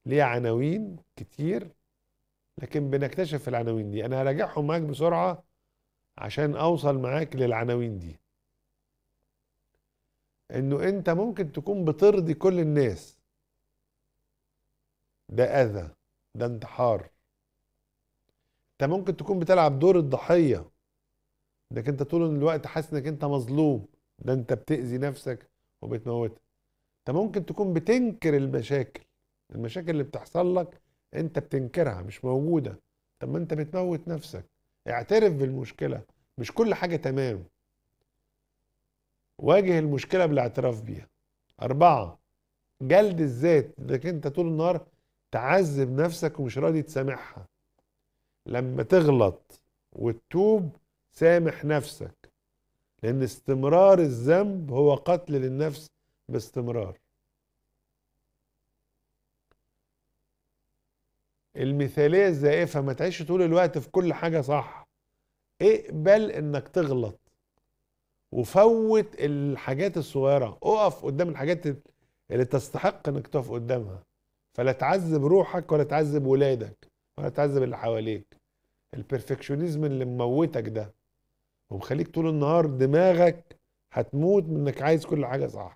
ليه عناوين كتير لكن بنكتشف العناوين دي انا هراجعهم معاك بسرعه عشان اوصل معاك للعناوين دي انه انت ممكن تكون بترضي كل الناس ده اذى ده انتحار انت ممكن تكون بتلعب دور الضحيه انك انت طول الوقت حاسس انك انت مظلوم ده انت بتأذي نفسك وبتموتها انت ممكن تكون بتنكر المشاكل المشاكل اللي بتحصل لك انت بتنكرها مش موجوده طب ما انت بتموت نفسك اعترف بالمشكله مش كل حاجه تمام واجه المشكله بالاعتراف بيها اربعه جلد الذات انك انت طول النهار تعذب نفسك ومش راضي تسامحها لما تغلط وتتوب سامح نفسك لان استمرار الذنب هو قتل للنفس باستمرار المثاليه الزائفه ما تعيش طول الوقت في كل حاجه صح اقبل انك تغلط وفوت الحاجات الصغيره اقف قدام الحاجات اللي تستحق انك تقف قدامها فلا تعذب روحك ولا تعذب ولادك ولا تعذب اللي حواليك البرفكشنزم اللي مموتك ده ومخليك طول النهار دماغك هتموت من انك عايز كل حاجه صح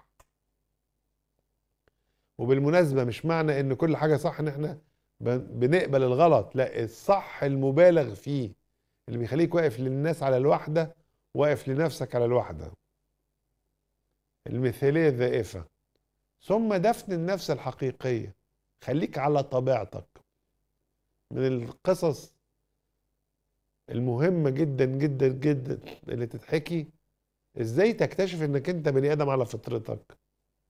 وبالمناسبه مش معنى ان كل حاجه صح ان احنا بنقبل الغلط لا الصح المبالغ فيه اللي بيخليك واقف للناس على الواحده واقف لنفسك على الواحده المثاليه الذائفه ثم دفن النفس الحقيقيه خليك على طبيعتك من القصص المهمة جدا جدا جدا اللي تتحكي ازاي تكتشف انك انت بني ادم على فطرتك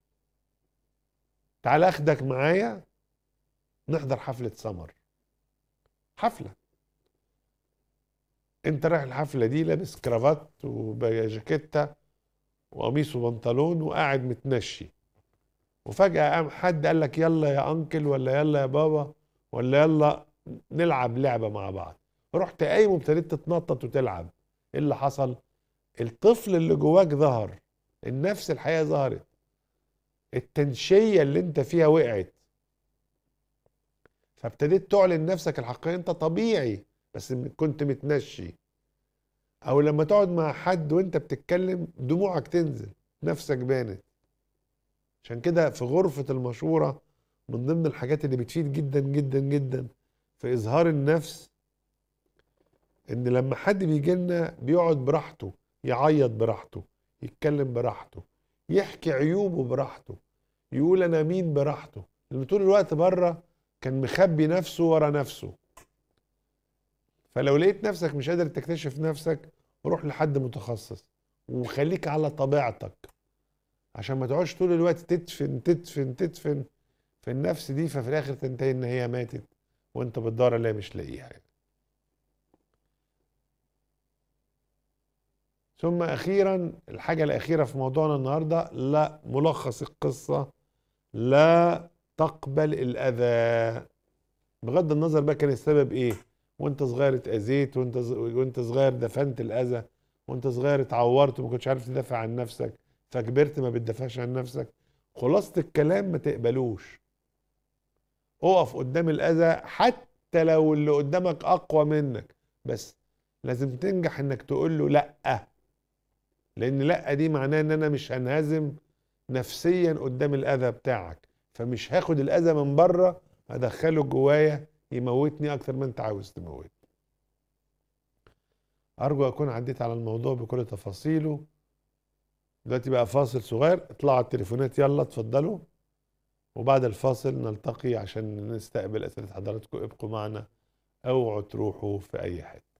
تعال اخدك معايا نحضر حفلة سمر حفلة انت رايح الحفلة دي لابس كرافات وجاكيتة وقميص وبنطلون وقاعد متنشي وفجأة قام حد قال لك يلا يا انكل ولا يلا يا بابا ولا يلا نلعب لعبة مع بعض رحت قايم وابتديت تتنطط وتلعب ايه اللي حصل الطفل اللي جواك ظهر النفس الحقيقه ظهرت التنشيه اللي انت فيها وقعت فابتديت تعلن نفسك الحقيقه انت طبيعي بس كنت متنشي او لما تقعد مع حد وانت بتتكلم دموعك تنزل نفسك بانت عشان كده في غرفة المشورة من ضمن الحاجات اللي بتفيد جدا جدا جدا في إظهار النفس ان لما حد بيجي لنا بيقعد براحته يعيط براحته يتكلم براحته يحكي عيوبه براحته يقول انا مين براحته لان طول الوقت بره كان مخبي نفسه ورا نفسه فلو لقيت نفسك مش قادر تكتشف نفسك روح لحد متخصص وخليك على طبيعتك عشان ما تقعدش طول الوقت تدفن تدفن تدفن في النفس دي ففي الاخر تنتهي ان هي ماتت وانت بتدور عليها مش لاقيها يعني. ثم اخيرا الحاجه الاخيره في موضوعنا النهارده لا ملخص القصه لا تقبل الاذى بغض النظر بقى كان السبب ايه وانت صغير اتاذيت وانت وانت صغير دفنت الاذى وانت صغير اتعورت وما كنتش عارف تدافع عن نفسك فكبرت ما بتدافعش عن نفسك خلاصه الكلام ما تقبلوش اقف قدام الاذى حتى لو اللي قدامك اقوى منك بس لازم تنجح انك تقول له لا لان لا دي معناه ان انا مش هنهزم نفسيا قدام الاذى بتاعك فمش هاخد الاذى من بره ادخله جوايا يموتني اكتر ما انت عاوز تموت ارجو اكون عديت على الموضوع بكل تفاصيله دلوقتي بقى فاصل صغير اطلعوا التليفونات يلا اتفضلوا وبعد الفاصل نلتقي عشان نستقبل اسئله حضراتكم ابقوا معنا اوعوا تروحوا في اي حته